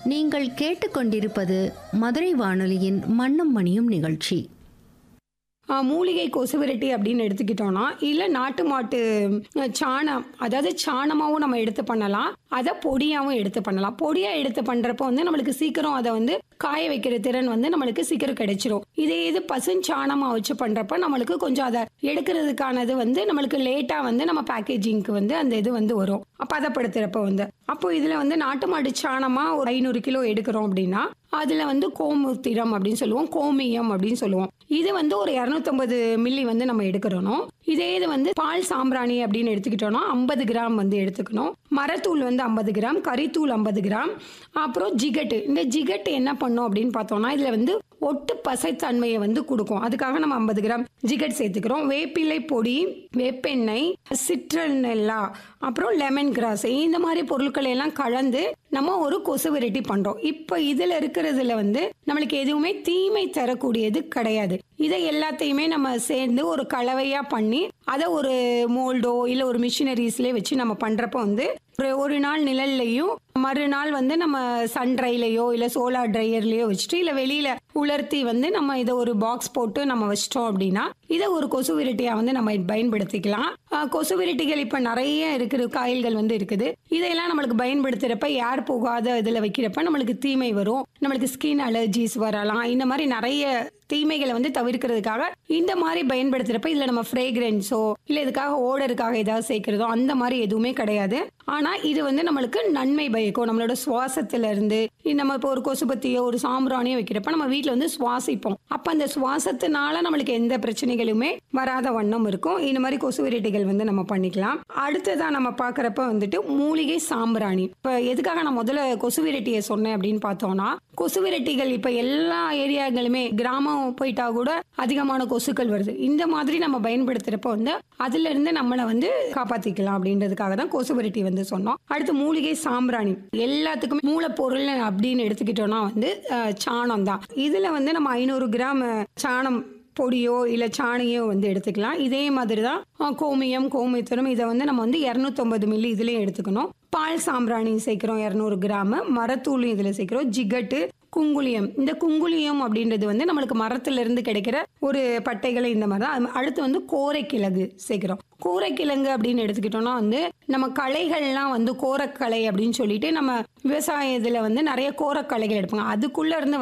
நீங்கள் கேட்டுக்கொண்டிருப்பது மதுரை வானொலியின் மண்ணும் மணியும் நிகழ்ச்சி ஆ, மூலிகை கொசு விரட்டி அப்படின்னு எடுத்துக்கிட்டோம்னா இல்லை நாட்டு மாட்டு அஹ், சாணம் அதாவது சாணமாகவும் நம்ம எடுத்து பண்ணலாம் அதை பொடியாகவும் எடுத்து பண்ணலாம் பொடியாக எடுத்து பண்ணுறப்போ வந்து நம்மளுக்கு சீக்கிரம் அதை வந்து காய வைக்கிற திறன் வந்து நம்மளுக்கு சீக்கிரம் கிடைச்சிரும் இதே இது பசுஞ்சாணமாக வச்சு பண்ணுறப்ப நம்மளுக்கு கொஞ்சம் அதை எடுக்கிறதுக்கானது வந்து நம்மளுக்கு லேட்டாக வந்து நம்ம பேக்கேஜிங்க்கு வந்து அந்த இது வந்து வரும் பதப்படுத்துகிறப்ப வந்து அப்போ இதில் வந்து நாட்டு மாட்டு சாணமாக ஒரு ஐநூறு கிலோ எடுக்கிறோம் அப்படின்னா அதில் வந்து கோமுத்திரம் அப்படின்னு சொல்லுவோம் கோமியம் அப்படின்னு சொல்லுவோம் இது வந்து ஒரு இரநூத்தம்பது மில்லி வந்து நம்ம எடுக்கிறோம் இதே இது வந்து பால் சாம்பிராணி அப்படின்னு எடுத்துக்கிட்டோம்னா ஐம்பது கிராம் வந்து எடுத்துக்கணும் மரத்தூள் வந்து ஐம்பது கிராம் கறித்தூள் ஐம்பது கிராம் அப்புறம் ஜிகட்டு இந்த ஜிகட்டு என்ன பண்ணோம் அப்படின்னு பார்த்தோம்னா இதில் வந்து ஒட்டு பசைத்தன்மையை வந்து கொடுக்கும் அதுக்காக நம்ம ஐம்பது கிராம் ஜிகட் சேர்த்துக்கிறோம் வேப்பிலை பொடி வேப்பெண்ணெய் சிட்ரனெல்லா அப்புறம் லெமன் கிராஸ் இந்த மாதிரி பொருட்களை எல்லாம் கலந்து நம்ம ஒரு கொசு விரட்டி பண்றோம் இப்போ இதுல இருக்கிறதுல வந்து நம்மளுக்கு எதுவுமே தீமை தரக்கூடியது கிடையாது இதை எல்லாத்தையுமே நம்ம சேர்ந்து ஒரு கலவையா பண்ணி அதை ஒரு மோல்டோ இல்ல ஒரு மிஷினரிஸ்லயே வச்சு நம்ம பண்றப்ப வந்து ஒரு ஒரு நாள் நிழல்லையும் மறுநாள் வந்து நம்ம சன் ட்ரைலையோ இல்ல சோலார் ட்ரையர்லயோ வச்சுட்டு இல்ல வெளியில உலர்த்தி வந்து நம்ம இதை ஒரு பாக்ஸ் போட்டு நம்ம வச்சிட்டோம் அப்படின்னா இதை ஒரு கொசு விரட்டியா வந்து நம்ம பயன்படுத்திக்கலாம் ஆஹ் கொசு விரட்டிகள் இப்ப நிறைய இருக்குது காய்கள் வந்து இருக்குது இதையெல்லாம் நம்மளுக்கு பயன்படுத்துறப்ப ஏர் போகாத இதுல வைக்கிறப்ப நம்மளுக்கு தீமை வரும் நம்மளுக்கு ஸ்கின் அலர்ஜிஸ் வரலாம் இந்த மாதிரி நிறைய தீமைகளை வந்து தவிர்க்கிறதுக்காக இந்த மாதிரி பயன்படுத்துறப்ப இதுல நம்ம ஃப்ரேக்ரன்ஸோ இல்ல இதுக்காக ஓடருக்காக ஏதாவது சேர்க்கிறதோ அந்த மாதிரி எதுவுமே கிடையாது ஆனா இது வந்து நம்மளுக்கு நன்மை பயக்கும் நம்மளோட சுவாசத்துல இருந்து இது நம்ம இப்போ ஒரு கொசுபத்தியோ ஒரு சாம்பிராணியோ வைக்கிறப்ப நம்ம வீட்ல வந்து சுவாசிப்போம் அப்ப அந்த சுவாசத்தினால நம்மளுக்கு எந்த பிரச்சனைகளுமே வராத வண்ணம் இருக்கும் இந்த மாதிரி கொசு விரட்டிகள் வந்து நம்ம பண்ணிக்கலாம் அடுத்ததா நம்ம பாக்குறப்ப வந்துட்டு மூலிகை சாம்பிராணி இப்ப எதுக்காக நான் முதல்ல கொசு விரட்டியை சொன்னேன் அப்படின்னு பார்த்தோம்னா கொசு விரட்டிகள் இப்ப எல்லா ஏரியாக்களுமே கிராமம் போயிட்டா கூட அதிகமான கொசுக்கள் வருது இந்த மாதிரி நம்ம பயன்படுத்துறப்ப வந்து அதுல இருந்து நம்மளை வந்து காப்பாத்திக்கலாம் அப்படின்றதுக்காக தான் கொசு விரட்டி வந்து சொன்னோம் அடுத்து மூலிகை சாம்பிராணி எல்லாத்துக்குமே மூலப்பொருள் அப்படின்னு எடுத்துக்கிட்டோம்னா வந்து அஹ், சாணம் தான் இதுல வந்து நம்ம ஐநூறு கிராம் அஹ், சாணம் பொடியோ இல்லை சாணியோ வந்து எடுத்துக்கலாம் இதே மாதிரி தான் அஹ், கோமியம் கோமியத்தரம் இதை வந்து நம்ம வந்து இரநூத்தொம்பது மில்லி இதுலேயும் எடுத்துக்கணும் பால் சாம்பிராணி சேர்க்கிறோம் இரநூறு கிராம் மரத்தூளும் இதில் சேர்க்கிறோம் ஜிகட்டு குங்குளியம் இந்த குங்குளியம் அப்படின்றது வந்து நம்மளுக்கு மரத்துல இருந்து கிடைக்கிற ஒரு பட்டைகளை இந்த மாதிரி தான் அது அடுத்து வந்து கோரைக்கிழங்கு சேர்க்கிறோம் கோரைக்கிழங்கு அப்படின்னு எடுத்துக்கிட்டோம்னா வந்து நம்ம களைகள்லாம் வந்து கோரக்கலை அப்படின்னு சொல்லிட்டு நம்ம விவசாயத்துல வந்து நிறைய கோரக்கலைகள் எடுப்பாங்க அதுக்குள்ள இருந்து